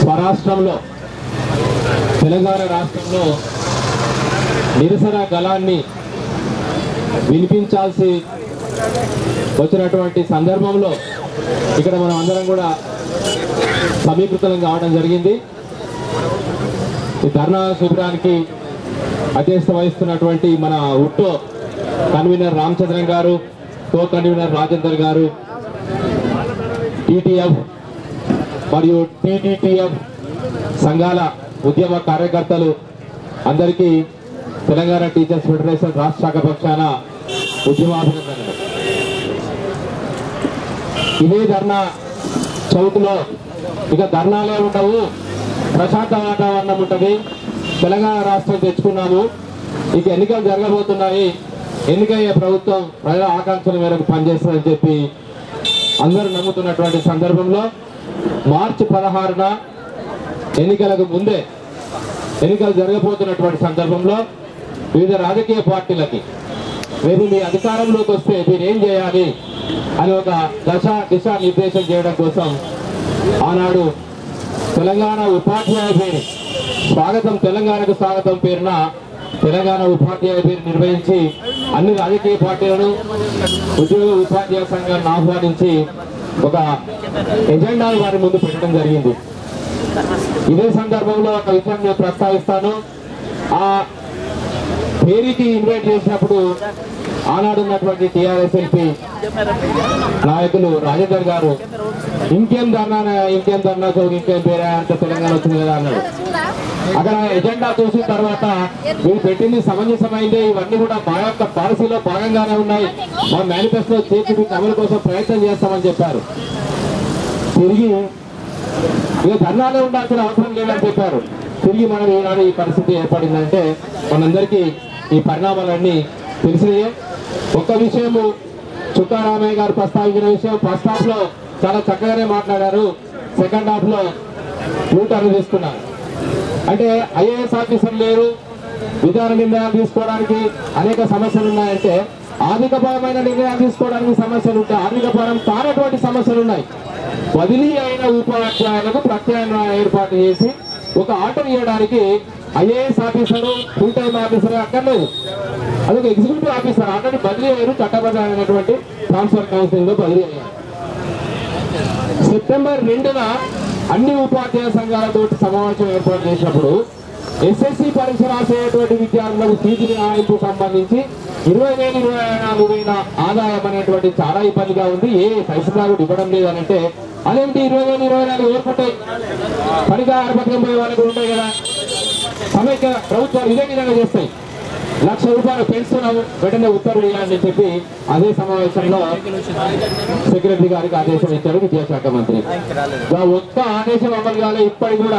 స్వరాష్ట్రంలో తెలంగాణ రాష్ట్రంలో నిరసన గళాన్ని వినిపించాల్సి వచ్చినటువంటి సందర్భంలో ఇక్కడ మనం అందరం కూడా సమీకృతం కావడం జరిగింది ఈ ధర్నా శిబిరానికి అధ్యక్షత వహిస్తున్నటువంటి మన ఉట్టో కన్వీనర్ రామచంద్రన్ గారు కో కన్వీనర్ రాజేందర్ గారు టీటీఎఫ్ మరియు టీటీటీఎఫ్ సంఘాల ఉద్యమ కార్యకర్తలు అందరికీ తెలంగాణ టీచర్స్ ఫెడరేషన్ రాష్ట్ర శాఖ పక్షాన ఉద్యమాభినందనలు ఇదే ధర్నా చౌక్లో ఇక ధర్నాలే ఉండవు ప్రశాంత వాతావరణం ఉంటుంది తెలంగాణ రాష్ట్రం తెచ్చుకున్నాము ఇక ఎన్నికలు జరగబోతున్నాయి ఎన్నికయ్యే ప్రభుత్వం ప్రజల ఆకాంక్షల మేరకు పనిచేస్తుందని చెప్పి అందరూ నమ్ముతున్నటువంటి సందర్భంలో మార్చి పదహారున ఎన్నికలకు ముందే ఎన్నికలు జరగబోతున్నటువంటి సందర్భంలో వివిధ రాజకీయ పార్టీలకి రేపు మీ అధికారంలోకి వస్తే మీరు ఏం చేయాలి అని ఒక దశ దిశ నిర్దేశం చేయడం కోసం ఆనాడు తెలంగాణ ఉపాధ్యాయ పేరు స్వాగతం తెలంగాణకు స్వాగతం పేరున తెలంగాణ ఉపాధ్యాయ పేరు నిర్వహించి అన్ని రాజకీయ పార్టీలను ఉద్యోగ ఉపాధ్యాయ సంఘాలను ఆహ్వానించి ఒక ఎజెండా వారి ముందు పెట్టడం జరిగింది ఇదే సందర్భంలో ఒక విషయం నేను ప్రస్తావిస్తాను ఆ పేరుకి ఇన్వైట్ చేసినప్పుడు ఆనాడు ఉన్నటువంటి టిఆర్ఎస్ ఎల్పీ నాయకులు రాజేందర్ గారు ఇంకేం ధర్నా ఇంకేం ధర్నా చౌక్ ఇంకేం పేరే అంత తెలంగాణ వచ్చింది కదా అన్నాడు అక్కడ ఎజెండా చూసిన తర్వాత మీరు పెట్టింది సమంజసమైంది ఇవన్నీ కూడా మా యొక్క పాలసీలో భాగంగానే ఉన్నాయి మా మేనిఫెస్టో చేసి మీకు అమలు కోసం ప్రయత్నం చేస్తామని చెప్పారు తిరిగి ఇక ధర్నాలే ఉండాల్సిన అవసరం లేదని చెప్పారు తిరిగి మనం ఈనాడు ఈ పరిస్థితి ఏర్పడిందంటే మనందరికీ ఈ పరిణామాలన్నీ తెలిసినాయే ఒక్క విషయము చుక్కారామయ్య గారు ప్రస్తావించిన విషయం ఫస్ట్ హాఫ్ లో చాలా చక్కగానే మాట్లాడారు సెకండ్ హాఫ్ లో యూటర్న్ తీసుకున్నారు అంటే ఐఏఎస్ ఆఫీసర్ లేరు విధాన నిర్ణయాలు తీసుకోవడానికి అనేక సమస్యలు ఉన్నాయంటే ఆర్థికపరమైన నిర్ణయాలు తీసుకోవడానికి సమస్యలు ఉంటాయి ఆర్థికపరం కానటువంటి సమస్యలు ఉన్నాయి బదిలీ అయిన ఉపాధ్యాయులకు ప్రత్యామ్నాయ ఏర్పాటు చేసి ఒక ఆర్డర్ ఇవ్వడానికి IAS officer full time officer అక్కర్లేదు అదొక ఎగ్జిక్యూటివ్ ఆఫీసర్ ఆల్రెడీ బదిలీ అయ్యారు చట్టబద్ధమైనటువంటి ట్రాన్స్ఫర్ కౌన్సిలింగ్ లో బదిలీ అయ్యారు సెప్టెంబర్ రెండున అన్ని ఉపాధ్యాయ సంఘాలతో సమావేశం ఏర్పాటు చేసినప్పుడు ఎస్ఎస్సి పరీక్ష రాసేటువంటి విద్యార్థులకు ఫీజు మినహాయింపు సంబంధించి ఇరవై వేలు ఇరవై నాలుగు వేల ఆదాయం అనేటువంటి చాలా ఇబ్బందిగా ఉంది ఏ పైసలు కూడా ఇవ్వడం లేదు అని అంటే అదేంటి ఇరవై వేలు ఇరవై నాలుగు ఓర్పుంటాయి పనిగా పథకం పోయే వాళ్ళకి ఉంటాయి కదా సమైక్య ప్రభుత్వాలు ఇదే విధంగా చేస్తాయి లక్ష రూపాయలు పెంచుతున్నాము వెంటనే ఉత్తర్వులు ఇవ్వాలని చెప్పి అదే సమావేశంలో సెక్రటరీ గారికి ఆదేశం ఇచ్చారు విద్యాశాఖ మంత్రి ఆ ఒక్క ఆదేశం అమలు కాలే ఇప్పటికి కూడా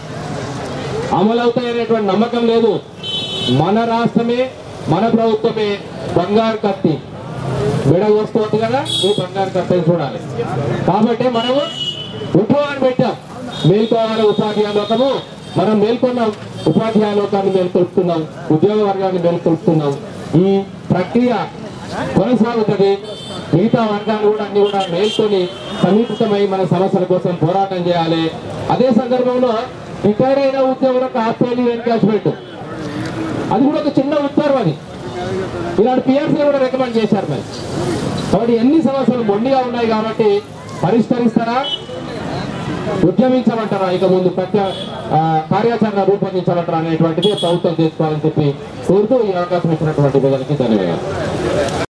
అమలు అవుతాయనేటువంటి నమ్మకం లేదు మన రాష్ట్రమే మన ప్రభుత్వమే బంగారు కత్తి మెడ వస్తుంది కదా ఈ బంగారు కత్తిని చూడాలి కాబట్టి మనము ఉద్యోగాన్ని పెట్టాం మేల్కోవాలి ఉపాధ్యాయ లోకము మనం మేల్కొన్నాం ఉపాధ్యాయ లోకాన్ని మేల్కొల్పుతున్నాం ఉద్యోగ వర్గాన్ని మేల్కొల్పుతున్నాం ఈ ప్రక్రియ కొనసాగుతుంది మిగతా వర్గాలు కూడా అన్ని కూడా మేల్కొని సమీకృతమై మన సమస్యల కోసం పోరాటం చేయాలి అదే సందర్భంలో రిటైర్ అయిన ఉద్యోగులకు ఆస్ట్రేలియా ఎన్కాష్మెంట్ అది కూడా ఒక చిన్న ఉత్తర్వు అది ఇలాంటి పిఎస్సీ కూడా రికమెండ్ చేశారు మరి కాబట్టి ఎన్ని సమస్యలు మొండిగా ఉన్నాయి కాబట్టి పరిష్కరిస్తారా ఉద్యమించమంటారా ఇక ముందు ప్రత్య ఆ, కార్యాచరణ రూపొందించమంటారా అనేటువంటిది ప్రభుత్వం చేసుకోవాలని చెప్పి కోరుతూ ఈ అవకాశం ఇచ్చినటువంటి ప్రజలకి ధన్యవాదాలు